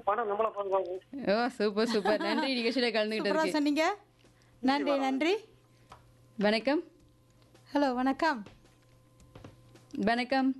பணம் நம்மள பாதுகாக்கும் ஓ சூப்பர் சூப்பர் நன்றி நிகழ்ச்சியில சூப்பரா கலந்துகிட்டதுக்கு சொன்னீங்க நன்றி நன்றி வணக்கம் ஹலோ வணக்கம் வணக்கம்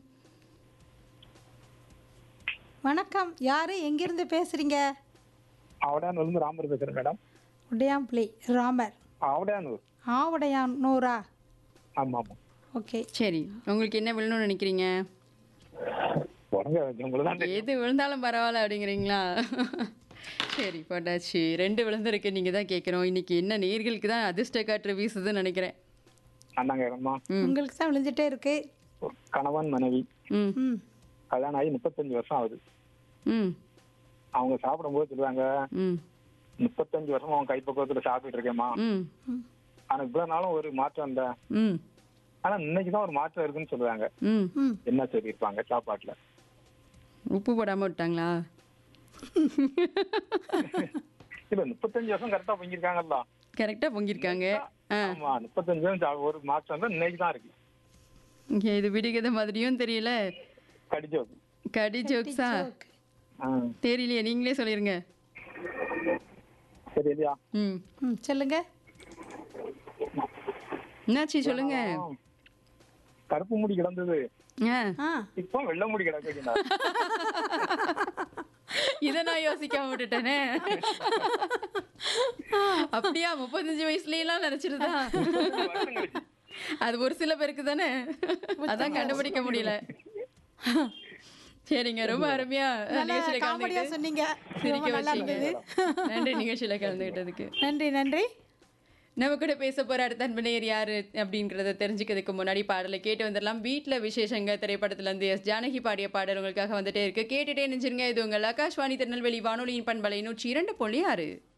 வணக்கம் யாரு எங்கிருந்து பேசுறீங்க அவடானூர்ல இருந்து ராமர் பேசுறேன் மேடம் உடையாம்பிள்ளை ராமர் அவடானூர் ஆவுடையானூரா ஆமா ஆமா ஓகே சரி உங்களுக்கு என்ன விழணும்னு நினைக்கிறீங்க உடங்க உங்களுக்கு தான் எது விழுந்தாலும் பரவாயில்ல அப்படிங்கிறீங்களா சரி போட்டாச்சு ரெண்டு விழுந்திருக்கு நீங்க தான் கேட்கணும் இன்னைக்கு என்ன நேர்களுக்கு தான் அதிர்ஷ்ட காற்று வீசுதுன்னு நினைக்கிறேன் அண்ணாங்க அம்மா உங்களுக்கு தான் விழுந்துட்டே இருக்கு கணவன் மனைவி ம் ம் கல்யாணம் ஆகி முப்பத்தஞ்சு வருஷம் ஆகுது ம் அவங்க சாப்பிடும்போது சொல்லுவாங்க ம் முப்பத்தஞ்சு வருஷம் அவன் கைப்பக்குவத்துல சாப்பிட்டு இருக்கேம்மா ம் ஆனா இவ்வளவு நாளும் ஒரு மாற்றம் இல்ல ம் ஆனா இன்னைக்குதான் ஒரு மாற்றம் இருக்குன்னு சொல்லுவாங்க ம் ம் என்ன சொல்லியிருப்பாங்க சாப்பாட்டுல உப்பு போடாம விட்டாங்களா இல்ல முப்பத்தஞ்சு வருஷம் கரெக்டா பொங்கிருக்காங்கல்ல கரெக்டாக பொங்கியிருக்காங்க ஆ ஆமா முப்பத்தஞ்சு வருஷம் சா- ஒரு மாற்றம் தான் இன்னைக்கு தான் இருக்கு இங்கே இது விடுகதை மாதிரியும் தெரியல கடிச்சோ கடி ஜோக்ஸா தெரியலையே நீங்களே சொல்லிருங்க சரி இல்லையா ம் ம் சொல்லுங்க என்னாச்சு சொல்லுங்க கருப்பு முடி கிடந்தது ஆ ஆ இப்போ வெள்ளை முடி கிடக்குதுண்ணா இதை நான் யோசிக்காம விட்டுட்டேனே அப்படியா முப்பத்தஞ்சு வயசுலலாம் நினைச்சிருதா அது ஒரு சில பேருக்கு தானே அதான் கண்டுபிடிக்க முடியல சரிங்க ரொம்ப அருமையா நல்லா நிகழ்ச்சியில காமெடியா கலந்துக்கிட்டு சொன்னீங்க சிரிக்க ரொம்ப நல்லா வச்சீங்க இருந்தது நன்றி நிகழ்ச்சியில கலந்துக்கிட்டதுக்கு நன்றி நன்றி நம்ம கூட பேச போற அடுத்த அன்பனையர் யாரு அப்படிங்கறத தெரிஞ்சுக்கிறதுக்கு முன்னாடி பாடலை கேட்டு வந்துடலாம் வீட்ல விசேஷங்க திரைப்படத்துல இருந்து எஸ் ஜானகி பாடிய பாடல் உங்களுக்காக வந்துட்டே இருக்கு கேட்டுட்டே நினைச்சிருங்க இது உங்கள் ஆகாஷ்வாணி திருநெல்வேலி வானொலியின் பண்பலை நூற்றி இரண்டு புள்ளி ஆறு